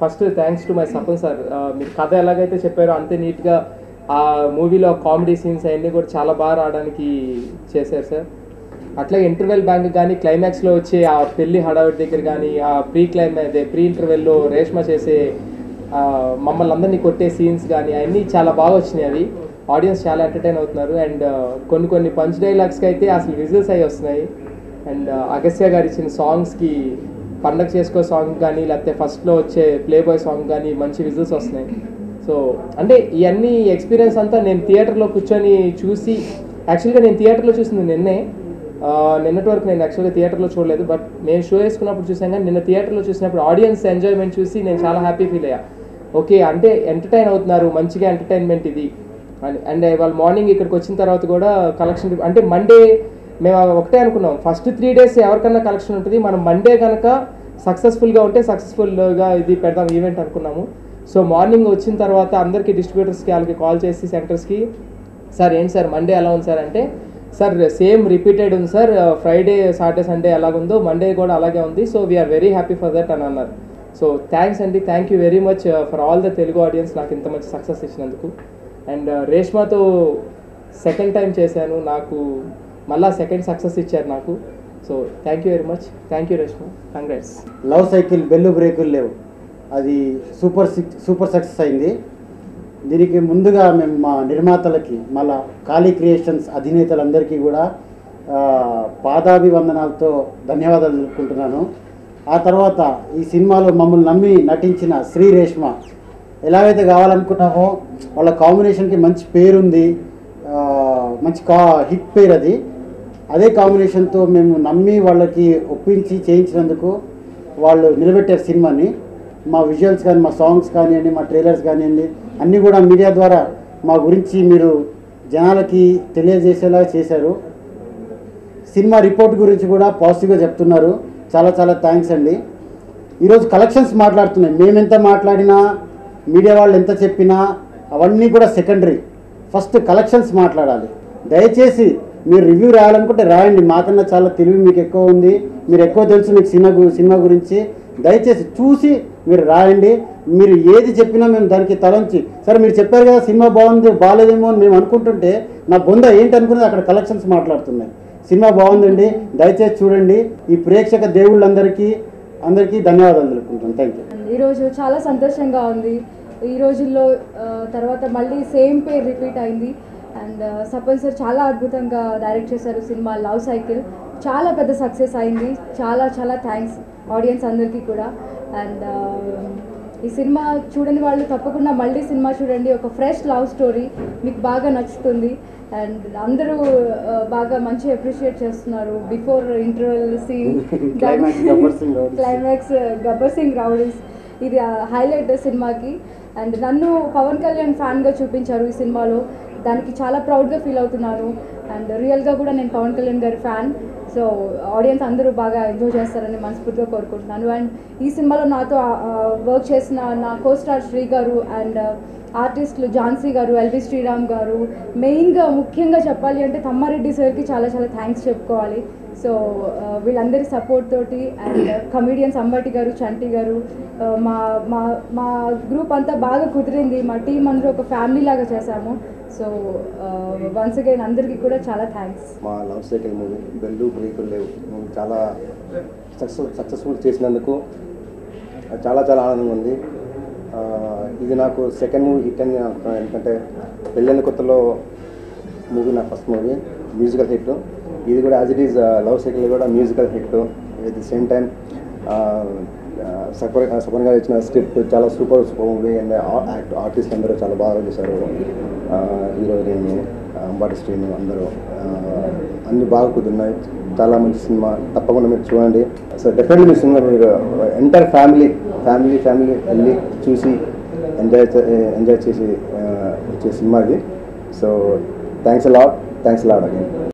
First thanks to my Sapan sir మీరు కథ ఎలాగైతే చెప్పారో అంతే నీట్గా ఆ మూవీలో కామెడీ సీన్స్ అవన్నీ కూడా చాలా బాగా రావడానికి చేశారు సార్ అట్లాగే ఇంటర్వెల్ బ్యాంక్ కానీ క్లైమాక్స్లో వచ్చే ఆ పెళ్లి హడావిడి దగ్గర కానీ ఆ ప్రీ క్లైమా అదే ప్రీ ఇంటర్వెల్లో రేష్మ చేసే ఆ, మమ్మల్ని అందరినీ కొట్టే సీన్స్ కానీ అవన్నీ చాలా బాగా వచ్చినాయి అవి ఆడియన్స్ చాలా ఎంటర్టైన్ అవుతున్నారు అండ్ కొన్ని కొన్ని పంచ్ డైలాగ్స్కి అయితే అసలు విజిల్స్ అయి వస్తున్నాయి అండ్ అగస్య గారు ఇచ్చిన సాంగ్స్కి పండగ చేసుకో సాంగ్ కానీ లేకపోతే ఫస్ట్లో వచ్చే ప్లే బాయ్ సాంగ్ కానీ మంచి విజిల్స్ వస్తున్నాయి సో అంటే ఇవన్నీ ఎక్స్పీరియన్స్ అంతా నేను థియేటర్లో కూర్చొని చూసి యాక్చువల్గా నేను థియేటర్లో చూసింది నిన్నే ఆ, నిన్నటి వరకు నేను యాక్చువల్గా థియేటర్లో చూడలేదు బట్ నేను షో వేసుకున్నప్పుడు చూసాను కానీ నిన్న థియేటర్లో చూసినప్పుడు ఆడియన్స్ ఎంజాయ్మెంట్ చూసి నేను చాలా హ్యాపీ ఫీల్ అయ్యా ఓకే అంటే ఎంటర్టైన్ అవుతున్నారు మంచిగా ఎంటర్టైన్మెంట్ ఇది అని అండ్ వాళ్ళ మార్నింగ్ ఇక్కడికి వచ్చిన తర్వాత కూడా కలెక్షన్ అంటే మండే మేము ఒకటే అనుకున్నాం ఫస్ట్ త్రీ డేస్ ఎవరికన్నా కలెక్షన్ ఉంటుంది మనం మండే కనుక సక్సెస్ఫుల్గా ఉంటే సక్సెస్ఫుల్గా ఇది పెడదాం ఈవెంట్ అనుకున్నాము సో మార్నింగ్ వచ్చిన తర్వాత అందరికీ డిస్ట్రిబ్యూటర్స్కి వాళ్ళకి కాల్ చేసి సెంటర్స్కి సార్ ఏంటి సార్ మండే ఎలా ఉంది సార్ అంటే సార్ సేమ్ రిపీటెడ్ ఉంది సార్ ఫ్రైడే సాటర్డే సండే ఎలాగుందో మండే కూడా అలాగే ఉంది so we are very happy for that అని అన్నారు సో థ్యాంక్స్ అండి thank you very much for all the Telugu audience నాకు ఇంత మంచి సక్సెస్ ఇచ్చినందుకు అండ్ రేష్మాతో సెకండ్ టైం చేశాను నాకు మళ్ళా సెకండ్ సక్సెస్ ఇచ్చారు నాకు so thank you very much thank you Reshma congrats love cycle bell బ్రేకులు లేవు అది సూపర్ సిక్ సూపర్ సక్సెస్ అయింది దీనికి ముందుగా మేము మా నిర్మాతలకి మళ్ళా కాళీ క్రియేషన్స్ అధినేతలందరికీ కూడా ఆ, పాదాభివందనాలతో ధన్యవాదాలు తెలుపుకుంటున్నాను ఆ తర్వాత ఈ సినిమాలో మమ్మల్ని నమ్మి నటించిన శ్రీ రేష్మ ఎలాగైతే కావాలనుకున్నామో వాళ్ళ కాంబినేషన్కి మంచి పేరుంది ఆ, మంచి కా హిట్ పేరు అది అదే కాంబినేషన్తో మేము నమ్మి వాళ్ళకి ఒప్పించి చేయించినందుకు వాళ్ళు నిలబెట్టారు సినిమాని మా విజువల్స్ కానీ మా సాంగ్స్ కానివ్వండి మా ట్రైలర్స్ కానివ్వండి అన్నీ కూడా మీడియా ద్వారా మా గురించి మీరు జనాలకి తెలియజేసేలా చేశారు సినిమా రిపోర్ట్ గురించి కూడా పాజిటివ్గా చెప్తున్నారు చాలా చాలా థ్యాంక్స్ అండి ఈరోజు కలెక్షన్స్ మాట్లాడుతున్నాయి మేము ఎంత మాట్లాడినా మీడియా వాళ్ళు ఎంత చెప్పినా అవన్నీ కూడా సెకండరీ ఫస్ట్ కలెక్షన్స్ మాట్లాడాలి దయచేసి మీరు రివ్యూ రాయాలనుకుంటే రాయండి మాకన్నా చాలా తెలివి మీకు ఎక్కువ ఉంది మీరు ఎక్కువ తెలుసు మీకు సినిమా గు- సినిమా గురించి దయచేసి చూసి మీరు రాయండి మీరు ఏది చెప్పినా మేము దానికి తలంచి సరే మీరు చెప్పారు కదా సినిమా బాగుంది బాగాలేదేమో అని మేము అనుకుంటుంటే నా బొంద ఏంటి అనుకున్నది అక్కడ కలెక్షన్స్ మాట్లాడుతున్నాయి సినిమా బాగుందండి దయచేసి చూడండి ఈ ప్రేక్షక దేవుళ్ళందరికీ అందరికీ ధన్యవాదాలు తెలుపుకుంటాను థ్యాంక్ యూ ఈరోజు చాలా సంతోషంగా ఉంది ఈ రోజుల్లో ఆ, తర్వాత మళ్ళీ సేమ్ పేర్ రిపీట్ అయింది అండ్ సపన్ సార్ చాలా అద్భుతంగా డైరెక్ట్ చేశారు సినిమా లవ్ సైకిల్ చాలా పెద్ద సక్సెస్ అయింది చాలా చాలా థ్యాంక్స్ ఆడియన్స్ అందరికీ కూడా అండ్ ఈ సినిమా చూడని వాళ్ళు తప్పకుండా మళ్ళీ సినిమా చూడండి ఒక ఫ్రెష్ లవ్ స్టోరీ మీకు బాగా నచ్చుతుంది అండ్ అందరూ ఆ, బాగా మంచి అప్రిషియేట్ చేస్తున్నారు before interval scene Climax Gabbar Singh rowdies. Climax Gabbar Singh rowdies ఇది హైలైట్ సినిమాకి అండ్ నన్ను పవన్ కళ్యాణ్ ఫ్యాన్గా చూపించారు ఈ సినిమాలో దానికి చాలా ప్రౌడ్గా ఫీల్ అవుతున్నాను అండ్ రియల్గా కూడా నేను పవన్ కళ్యాణ్ గారి ఫ్యాన్ సో ఆడియన్స్ అందరూ బాగా ఎంజాయ్ చేస్తారని మనస్ఫూర్తిగా కోరుకుంటున్నాను అండ్ ఈ సినిమాలో నాతో వర్క్ చేసిన నా కో స్టార్ శ్రీ గారు అండ్ ఆర్టిస్టులు ఝాన్సీ గారు ఎల్వి శ్రీరామ్ గారు మెయిన్గా ముఖ్యంగా చెప్పాలి అంటే తమ్మారెడ్డి సార్కి చాలా చాలా థ్యాంక్స్ చెప్పుకోవాలి సో ఆ, వీళ్ళందరి సపోర్ట్ తోటి అండ్ కమీడియన్స్ అంబటి గారు చంటి గారు ఆ, మా మా మా గ్రూప్ అంతా బాగా కుదిరింది మా టీం అందరూ ఒక ఫ్యామిలీ లాగా చేశాము సో వన్స్ అగైన్ అందరికీ కూడా చాలా థ్యాంక్స్ మా లవ్ సైకిల్ మూవీ బెల్లు బ్రేకులు లేవు మూవీ చాలా సక్సెస్ సక్సెస్ఫుల్ చేసినందుకు చాలా చాలా ఆనందంగా ఉంది ఆ, ఇది నాకు సెకండ్ మూవీ హిట్ అని నేను అనుకున్నాను ఎందుకంటే పెళ్ళైన కొత్తలో మూవీ నా ఫస్ట్ మూవీ మ్యూజికల్ హిట్ ఇది కూడా as it is love cycle కూడా musical hit at the same time సపర్ సపన్ గారు ఇచ్చిన స్క్రిప్ట్ చాలా super super movie and artist అందరూ చాలా బాగా చేశారు హీరోయిన్ అంబాటి శ్రీను అందరూ ఆ, అన్ని బాగా కుదిరినాయి చాలా మంచి సినిమా తప్పకుండా మీరు చూడండి సో డెఫినెట్లీ మీ సినిమా మీరు ఎంటైర్ ఫ్యామిలీ ఫ్యామిలీ ఫ్యామిలీ వెళ్ళి చూసి ఎంజాయ్ ఎంజాయ్ చేసి ఆ, వచ్చే సినిమా ఇది so thanks lot thanks lot again